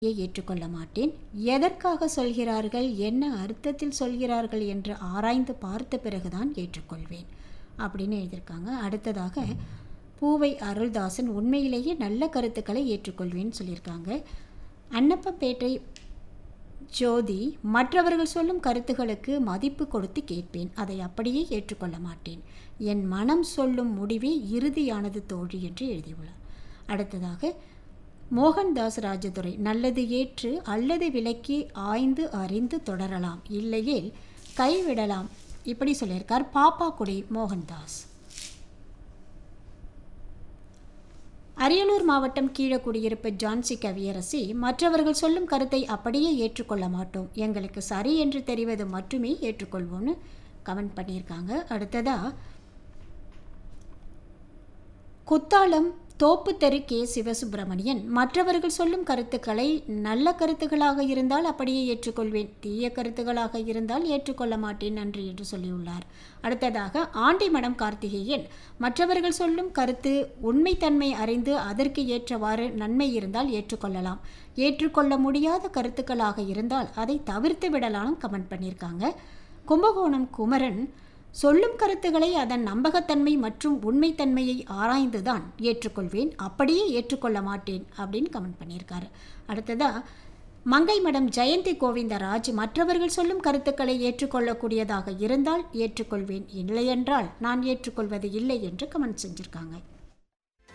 ஏற்றுக்கொள்ள மாட்டேன் எதற்காக சொல்கிறார்கள் என்ன அர்த்தத்தில் சொல்கிறார்கள் என்று ஆராய்ந்து பார்த்த பிறகுதான் ஏற்றுக்கொள்வேன் அப்படின்னு எழுதியிருக்காங்க அடுத்ததாக பூவை அருள்தாசன் உண்மையிலேயே நல்ல கருத்துக்களை ஏற்றுக்கொள்வேன்னு சொல்லியிருக்காங்க அன்னப்பம்பேட்டை ஜோதி மற்றவர்கள் சொல்லும் கருத்துகளுக்கு மதிப்பு கொடுத்து கேட்பேன் அதை அப்படியே ஏற்றுக்கொள்ள மாட்டேன் என் மனம் சொல்லும் முடிவே இறுதியானது தோழி என்று எழுதியுள்ளார் அடுத்ததாக மோகன்தாஸ் ராஜதுரை நல்லது ஏற்று அல்லது விலக்கி ஆய்ந்து அறிந்து தொடரலாம் இல்லையேல் கைவிடலாம் இப்படி சொல்லியிருக்கார் பாப்பாக்குடி மோகன்தாஸ் அரியலூர் மாவட்டம் கீழக்குடியிருப்பு ஜான்சி கவியரசி மற்றவர்கள் சொல்லும் கருத்தை அப்படியே ஏற்றுக்கொள்ள மாட்டோம் எங்களுக்கு சரி என்று தெரிவது மட்டுமே ஏற்றுக்கொள்வோம்னு கமெண்ட் பண்ணியிருக்காங்க அடுத்ததா குத்தாலம் தோப்பு தெரு கே சிவசுப்பிரமணியன் மற்றவர்கள் சொல்லும் கருத்துக்களை நல்ல கருத்துக்களாக இருந்தால் அப்படியே ஏற்றுக்கொள்வேன் தீய கருத்துக்களாக இருந்தால் ஏற்றுக்கொள்ள மாட்டேன் நன்றி என்று சொல்லியுள்ளார் அடுத்ததாக ஆண்டிமடம் கார்த்திகேயன் மற்றவர்கள் சொல்லும் கருத்து உண்மைத்தன்மை அறிந்து அதற்கு ஏற்றவாறு நன்மை இருந்தால் ஏற்றுக்கொள்ளலாம் ஏற்றுக்கொள்ள முடியாத கருத்துக்களாக இருந்தால் அதை தவிர்த்து விடலாம் கமெண்ட் பண்ணியிருக்காங்க கும்பகோணம் குமரன் சொல்லும் கருத்துக்களை அதன் நம்பகத்தன்மை மற்றும் உண்மைத்தன்மையை ஆராய்ந்துதான் ஏற்றுக்கொள்வேன் அப்படியே ஏற்றுக்கொள்ள மாட்டேன் அப்படின்னு கமெண்ட் பண்ணியிருக்காரு அடுத்ததா மங்கை மடம் ஜெயந்தி கோவிந்தராஜ் மற்றவர்கள் சொல்லும் கருத்துக்களை ஏற்றுக்கொள்ளக்கூடியதாக இருந்தால் ஏற்றுக்கொள்வேன் இல்லையென்றால் நான் ஏற்றுக்கொள்வது இல்லை என்று கமெண்ட் செஞ்சுருக்காங்க